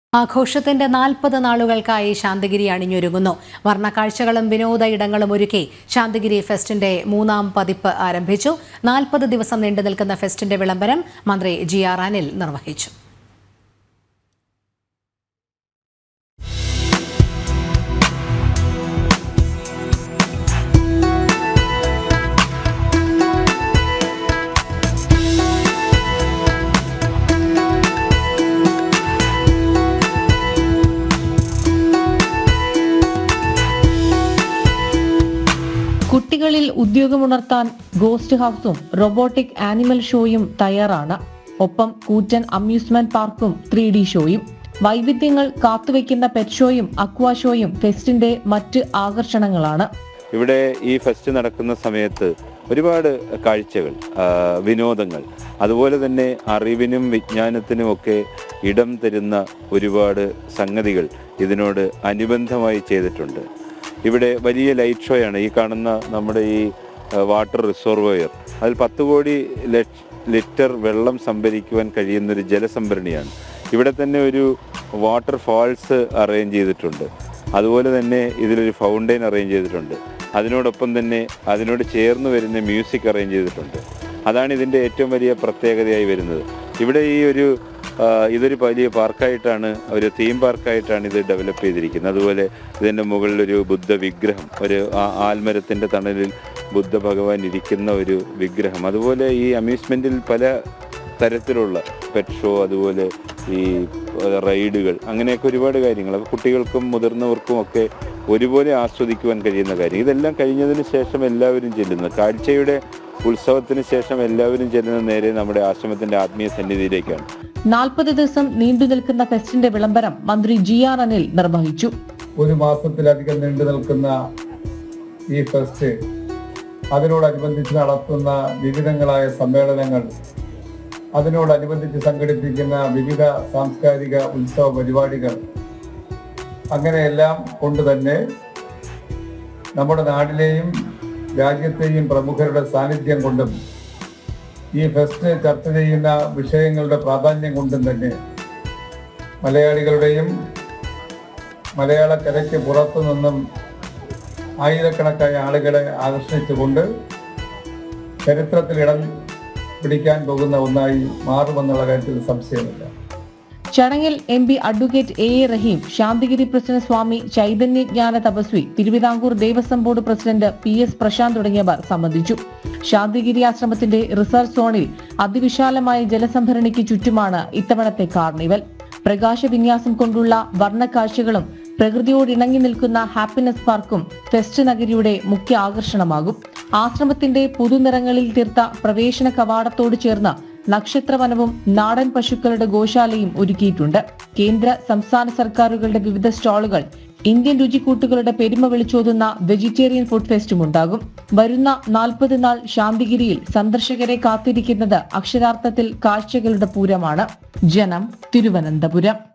ആഘോഷത്തിന്റെ നാൽപ്പത് നാളുകൾക്കായി ശാന്തിഗിരി അണിഞ്ഞൊരുങ്ങുന്നു വർണ്ണക്കാഴ്ചകളും വിനോദ ഇടങ്ങളും ഒരുക്കി ശാന്തിഗിരി ഫെസ്റ്റിന്റെ മൂന്നാം പതിപ്പ് ആരംഭിച്ചു നാൽപ്പത് ദിവസം നീണ്ടു നിൽക്കുന്ന ഫെസ്റ്റിന്റെ വിളംബരം മന്ത്രി ജി ആർ അനിൽ നിർവഹിച്ചു കുട്ടികളിൽ ഉദ്യോഗമുണർത്താൻ ഗോസ്റ്റ് ഹൗസും റോബോട്ടിക് ആനിമൽ ഷോയും തയ്യാറാണ് ഒപ്പം കൂറ്റൻ അമ്യൂസ്മെന്റ് പാർക്കും ത്രീ ഡി ഷോയും വൈവിധ്യങ്ങൾ കാത്തുവെക്കുന്ന പെറ്റ് ഷോയും അക്വാ ഷോയും ഫെസ്റ്റിന്റെ മറ്റ് ആകർഷണങ്ങളാണ് ഇവിടെ ഈ ഫെസ്റ്റ് നടക്കുന്ന സമയത്ത് ഒരുപാട് കാഴ്ചകൾ ആ, വിനോദങ്ങൾ അതുപോലെ തന്നെ അറിവിനും വിജ്ഞാനത്തിനും ഒക്കെ ഇടം തരുന്ന ഒരുപാട് സംഗതികൾ ഇതിനോട് അനുബന്ധമായി ചെയ്തിട്ടുണ്ട് ഇവിടെ വലിയ ലൈറ്റ് ഷോയാണ് ഈ കാണുന്ന നമ്മുടെ ഈ ആ, വാട്ടർ റിസർവോയർ അതിൽ പത്ത് കോടി ലക്ഷ- ലിറ്റർ വെള്ളം സംഭരിക്കുവാൻ കഴിയുന്നൊരു ജലസംഭരണിയാണ് ഇവിടെ തന്നെ ഒരു വാട്ടർ ഫാൾസ് അറേഞ്ച് ചെയ്തിട്ടുണ്ട് അതുപോലെ തന്നെ ഇതിലൊരു ഫൗണ്ടെയിൻ അറേഞ്ച് ചെയ്തിട്ടുണ്ട് അതിനോടൊപ്പം തന്നെ അതിനോട് ചേർന്ന് വരുന്ന മ്യൂസിക് അറേഞ്ച് ചെയ്തിട്ടുണ്ട് അതാണ് ഇതിൻ്റെ ഏറ്റവും വലിയ പ്രത്യേകതയായി വരുന്നത് ഇവിടെ ഈ ഒരു ആ, ഇതൊരു വലിയ പാർക്കായിട്ടാണ് ഒരു തീം പാർക്കായിട്ടാണ് ഇത് ഡെവലപ്പ് ചെയ്തിരിക്കുന്നത് അതുപോലെ ഇതിൻ്റെ മുകളിൽ ഒരു ബുദ്ധ വിഗ്രഹം ഒരു ആ- ആൽമരത്തിൻ്റെ തണലിൽ ബുദ്ധ ഭഗവാൻ ഇരിക്കുന്ന ഒരു വിഗ്രഹം അതുപോലെ ഈ അമ്യൂസ്മെൻറ്റിൽ പല തരത്തിലുള്ള പെറ്റ് ഷോ അതുപോലെ ഈ ഏഹ്, റൈഡുകൾ അങ്ങനെയൊക്കെ ഒരുപാട് കാര്യങ്ങൾ അപ്പോൾ കുട്ടികൾക്കും മുതിർന്നവർക്കും ഒക്കെ ഒരുപോലെ ആസ്വദിക്കുവാൻ കഴിയുന്ന കാര്യം ഇതെല്ലാം കഴിഞ്ഞതിന് ശേഷം എല്ലാവരും ചെല്ലുന്നത് കാഴ്ചയുടെ ഉത്സവത്തിന് ശേഷം എല്ലാവരും ചെല്ലുന്നത് നേരെ നമ്മുടെ ആശ്രമത്തിൻ്റെ ആത്മീയ സന്നിധിയിലേക്കാണ് നാൽപ്പത് ദിവസം നീണ്ടു നിൽക്കുന്ന ഫെസ്റ്റിന്റെ വിളംബരം മന്ത്രി ജി ആർ അനിൽ നിർവഹിച്ചു ഒരു മാസത്തിലധികം നീണ്ടു നിൽക്കുന്ന ഈ ഫെസ്റ്റ് അതിനോടനുബന്ധിച്ച് നടത്തുന്ന വിവിധങ്ങളായ സമ്മേളനങ്ങൾ അതിനോടനുബന്ധിച്ച് സംഘടിപ്പിക്കുന്ന വിവിധ സാംസ്കാരിക ഉത്സവ പരിപാടികൾ അങ്ങനെയെല്ലാം കൊണ്ട് തന്നെ നമ്മുടെ നാട്ടിലെയും രാജ്യത്തെയും പ്രമുഖരുടെ സാന്നിധ്യം കൊണ്ടും ഈ ഫെസ്റ്റ് ചർച്ച ചെയ്യുന്ന വിഷയങ്ങളുടെ പ്രാധാന്യം കൊണ്ടും തന്നെ മലയാളികളുടെയും മലയാളക്കരയ്ക്ക് പുറത്തു നിന്നും ആയിരക്കണക്കായ ആളുകളെ ആകർഷിച്ചുകൊണ്ട് ചരിത്രത്തിൽ ഇടം പിടിക്കാൻ പോകുന്ന ഒന്നായി മാറുമെന്നുള്ള കാര്യത്തിൽ സംശയമില്ല ചടങ്ങിൽ M P advocate A A Rahim Santhigiri president Swami Chaitanya Jnana Tapasvi Travancore Devaswom board president P S Prasanth തുടങ്ങിയവർ സംബന്ധിച്ചു ശാന്തിഗിരി ആശ്രമത്തിന്റെ റിസർച്ച് സോണിൽ അതിവിശാലമായ ജലസംഭരണിക്ക് ചുറ്റുമാണ് ഇത്തവണത്തെ കാർണിവൽ പ്രകാശ വിന്യാസം കൊണ്ടുള്ള വർണ്ണക്കാഴ്ചകളും പ്രകൃതിയോട് ഇണങ്ങി നിൽക്കുന്ന ഹാപ്പിനെസ് പാർക്കും ഫെസ്റ്റ് നഗരിയുടെ മുഖ്യ ആകർഷണമാകും ആശ്രമത്തിന്റെ പുതുനിറങ്ങളിൽ തീർത്ത പ്രവേശന കവാടത്തോട് ചേർന്ന് നക്ഷത്രവനവും നാടൻ പശുക്കളുടെ ഗോശാലയും ഒരുക്കിയിട്ടുണ്ട് കേന്ദ്ര സംസ്ഥാന സർക്കാരുകളുടെ വിവിധ സ്റ്റാളുകൾ ഇന്ത്യൻ രുചിക്കൂട്ടുകളുടെ പെരുമ വിളിച്ചോതുന്ന വെജിറ്റേറിയൻ ഫുഡ് ഫെസ്റ്റും ഉണ്ടാകും വരുന്ന നാൽപ്പത് നാൾ ശാന്തിഗിരിയിൽ സന്ദർശകരെ കാത്തിരിക്കുന്നത് അക്ഷരാർത്ഥത്തിൽ കാഴ്ചകളുടെ പൂരമാണ് ജനം തിരുവനന്തപുരം